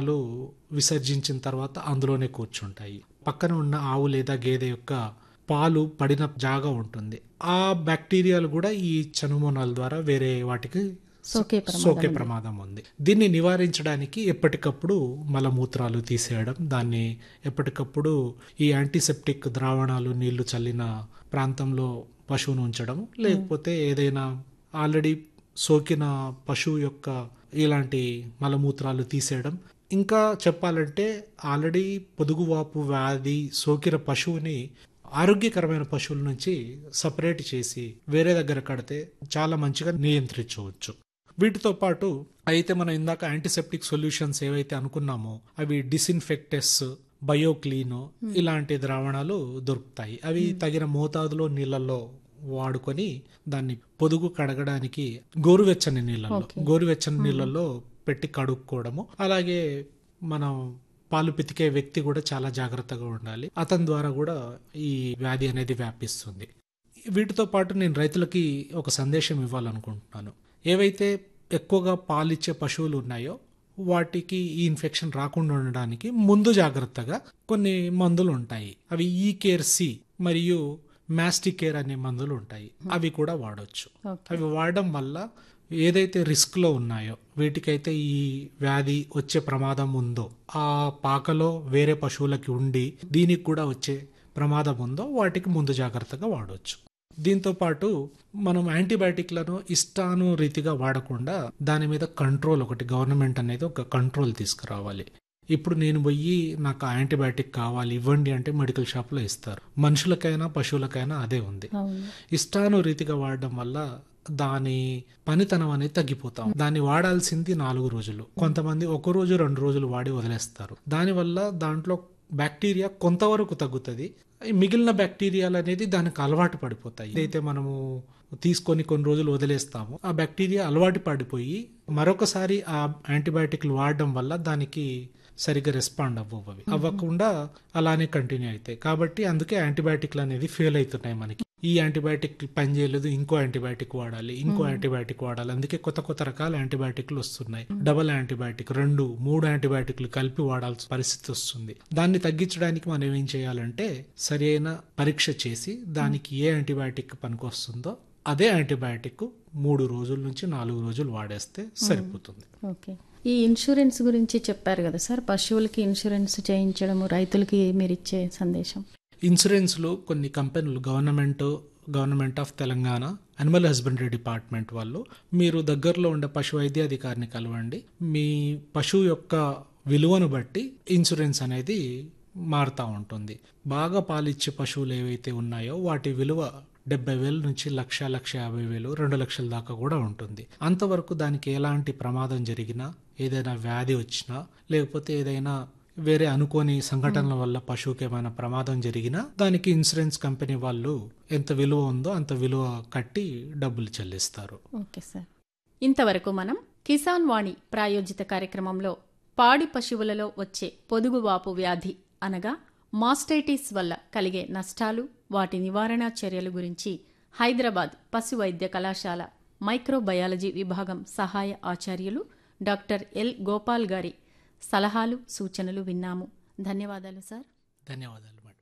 మలమూత్రాలు విసర్జించిన తర్వాత అందులోనే కూర్చుంటాయి పక్కన ఉన్న ఆవు లేదా గేదె యొక్క పాలు పడిన జాగా ఉంటుంది ఆ బ్యాక్టీరియాలు కూడా ఈ చనుమోనాల ద్వారా వేరే వాటికి సోకే ప్రమాదం సోకే ఉంది. ప్రమాదం ఉంది దీన్ని నివారించడానికి ఎప్పటికప్పుడు మలమూత్రాలు తీసేయడం దాన్ని ఎప్పటికప్పుడు ఈ యాంటీసెప్టిక్ ద్రావణాలు నీళ్లు చల్లిన ప్రాంతంలో పశువును ఉంచడం లేకపోతే ఏదైనా ఆల్రెడీ సోకిన పశువు యొక్క ఇలాంటి మలమూత్రాలు తీసేయడం ఇంకా చెప్పాలంటే ఆల్రెడీ పొదుగువాపు వ్యాధి సోకిన పశువుని ఆరోగ్యకరమైన పశువుల నుంచి సపరేట్ చేసి వేరే దగ్గర కడితే చాలా మంచిగా నియంత్రించవచ్చు వీటితో పాటు అయితే మనం ఇందాక యాంటీసెప్టిక్ సొల్యూషన్స్ ఏవైతే అనుకున్నామో అవి డిస్ఇన్ఫెక్టెస్ బయోక్లీన్ ఇలాంటి ద్రావణాలు దొరుకుతాయి అవి తగిన మోతాదులో నీళ్ళల్లో వాడుకొని దాన్ని పొదుగు కడగడానికి గోరువెచ్చని నీళ్ళల్లో Okay. గోరువెచ్చని నీళ్ళల్లో పెట్టి కడుక్కోవడము అలాగే మనం పాలు పితికే వ్యక్తి కూడా చాలా జాగ్రత్తగా ఉండాలి అతని ద్వారా కూడా ఈ వ్యాధి అనేది వ్యాపిస్తుంది వీటితో పాటు నేను రైతులకి ఒక సందేశం ఇవ్వాలనుకుంటున్నాను ఏవైతే ఎక్కువగా పాలిచ్చే పశువులు ఉన్నాయో వాటికి ఈ ఇన్ఫెక్షన్ రాకుండా ఉండడానికి ముందు జాగ్రత్తగా కొన్ని మందులు ఉంటాయి అవి ఈ కేర్ సి మరియు మాస్టికేర్ అనే మందులు ఉంటాయి అవి కూడా వాడొచ్చు ఓకే అవి వాడడం వల్ల ఏదైతే రిస్క్లో ఉన్నాయో వీటికైతే ఈ వ్యాధి వచ్చే ప్రమాదం ఉందో ఆ పాకలో వేరే పశువులకి ఉండి దీనికి కూడా వచ్చే ప్రమాదం ఉందో వాటికి ముందు జాగ్రత్తగా వాడవచ్చు దీంతో పాటు మనం యాంటీబయాటిక్లను ఇష్టాను రీతిగా వాడకుండా దాని మీద కంట్రోల్ ఒకటి గవర్నమెంట్ అనేది ఒక కంట్రోల్ తీసుకురావాలి ఇప్పుడు నేను పోయి నాకు ఆ యాంటీబయాటిక్ కావాలి ఇవ్వండి అంటే మెడికల్ షాప్లో ఇస్తారు మనుషులకైనా పశువులకైనా అదే ఉంది అవును ఇష్టాను రీతిగా వాడడం వల్ల దాని పనితనం అనేది తగ్గిపోతాం దాన్ని వాడాల్సింది నాలుగు రోజులు కొంతమంది ఒక రోజు రెండు రోజులు వాడి వదిలేస్తారు దానివల్ల దాంట్లో బ్యాక్టీరియా కొంతవరకు తగ్గుతుంది ఈ మిగిలిన బ్యాక్టీరియాలు అనేది దానికి అలవాటు పడిపోతాయి ఏదైతే మనము తీసుకొని కొన్ని రోజులు వదిలేస్తామో ఆ బ్యాక్టీరియా అలవాటు పడిపోయి మరొకసారి ఆ యాంటీబయాటిక్లు వాడడం వల్ల దానికి సరిగ్గా రెస్పాండ్ అవ్వవు అవి అవ్వకుండా అలానే కంటిన్యూ అవుతాయి కాబట్టి అందుకే యాంటీబయాటిక్లు అనేది ఫెయిల్ అవుతున్నాయి మనకి ఈ యాంటీబయాటిక్ పని చేయలేదు ఇంకో యాంటీబయాటిక్ వాడాలి ఇంకో యాంటీబయాటిక్ వాడాలి అందుకే కొత్త కొత్త రకాల యాంటీబయాటిక్లు వస్తున్నాయి డబల్ యాంటీబయాటిక్ రెండు మూడు యాంటీబయాటిక్లు కలిపి వాడాల్సిన పరిస్థితి వస్తుంది దాన్ని తగ్గించడానికి మనం ఏం చేయాలంటే సరి అయిన పరీక్ష చేసి దానికి ఏ యాంటీబయాటిక్ పనికొస్తుందో అదే యాంటీబయాటిక్ మూడు రోజుల నుంచి నాలుగు రోజులు వాడేస్తే సరిపోతుంది ఓకే ఈ ఇన్సూరెన్స్ గురించి చెప్పారు కదా సార్ పశువులకి ఇన్సూరెన్స్ చేయించడము రైతులకి మీరు ఇచ్చే సందేశం ఇన్సూరెన్స్లో కొన్ని కంపెనీలు government government of Telangana animal husbandry department వాళ్ళు మీరు దగ్గరలో ఉండే పశు వైద్యాధికారిని కలవండి మీ పశువు యొక్క విలువను బట్టి ఇన్సూరెన్స్ అనేది మారుతూ ఉంటుంది బాగా పాలిచ్చే పశువులు ఏవైతే ఉన్నాయో వాటి విలువ డెబ్బై వేల నుంచి లక్ష లక్ష యాభై వేలు రెండు లక్షల దాకా కూడా ఉంటుంది అంతవరకు దానికి ఎలాంటి ప్రమాదం జరిగినా ఏదైనా వ్యాధి వచ్చినా లేకపోతే ఏదైనా వేరే అనుకోని సంఘటనల వల్ల పశువుకి ఏమైనా ప్రమాదం జరిగినా దానికి ఇన్సూరెన్స్ కంపెనీ వాళ్ళు ఎంత విలువ ఉందో అంత విలువ కట్టి డబ్బులు చెల్లిస్తారు ఓకే సార్ ఇంతవరకు మనం కిసాన్ వాణి ప్రాయోజిత కార్యక్రమంలో పాడి పశువులలో వచ్చే పొదుగువాపు వ్యాధి అనగా మాస్టైటిస్ వల్ల కలిగే నష్టాలు వాటి నివారణ చర్యల గురించి హైదరాబాద్ పశు వైద్య కళాశాల మైక్రోబయాలజీ విభాగం సహాయ ఆచార్యులు డాక్టర్ ఎల్ గోపాల్ గారి సలహాలు సూచనలు విన్నాము ధన్యవాదాలు సార్ ధన్యవాదాలు మేడం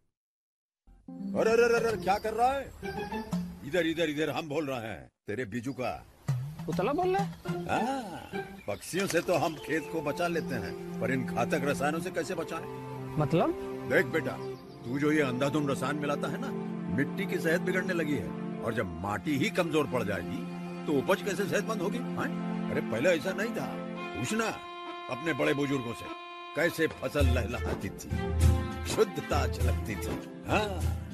अरे अरे अरे अरे, क्या कर रहा है इधर इधर इधर हम बोल रहे हैं तेरे बीजू का उतला बोल रहा है हाँ, पक्षियों से तो हम खेत को बचा लेते हैं पर इन घातक रसायनों से कैसे बचाएं? मतलब देख बेटा तू जो ये अंधाधुंध रसायन मिलाता है ना मिट्टी की सेहत बिगड़ने लगी है और जब माटी ही कमजोर पड़ जाएगी तो उपज कैसे सेहतमंद होगी हाँ? अरे पहले ऐसा नहीं था पूछना अपने बड़े बुजुर्गों से कैसे फसल लहलहाती थी शुद्धता झलकती थी हाँ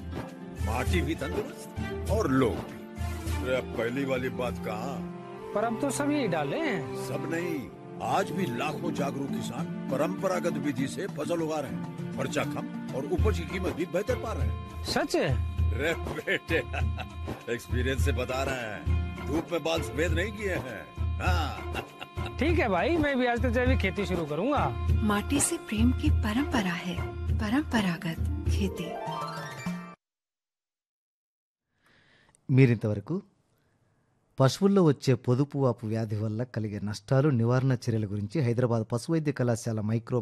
माटी भी तंदुरुस्त और लोग भी अरे अब पहली वाली बात कहाँ पर अब तो सब यही डाले हैं सब नहीं आज भी लाखों जागरूक किसान परंपरागत विधि से फसल उगा रहे हैं खर्चा कम और उपज की कीमत भी बेहतर पा रहे हैं सच है रे बेटे एक्सपीरियंस से बता रहे हैं धूप में बाल सफेद नहीं किए हैं हाँ ठीक है भाई मैं भी आज से जैविक खेती शुरू करूंगा माटी से प्रेम की परंपरा है परंपरागत खेती మీరింతవరకు పశువుల్లో వచ్చే పొదుపు వాపు వ్యాధి వల్ల కలిగే నష్టాలు నివారణ చర్యల గురించి హైదరాబాద్ పశు వైద్య కళాశాల మైక్రో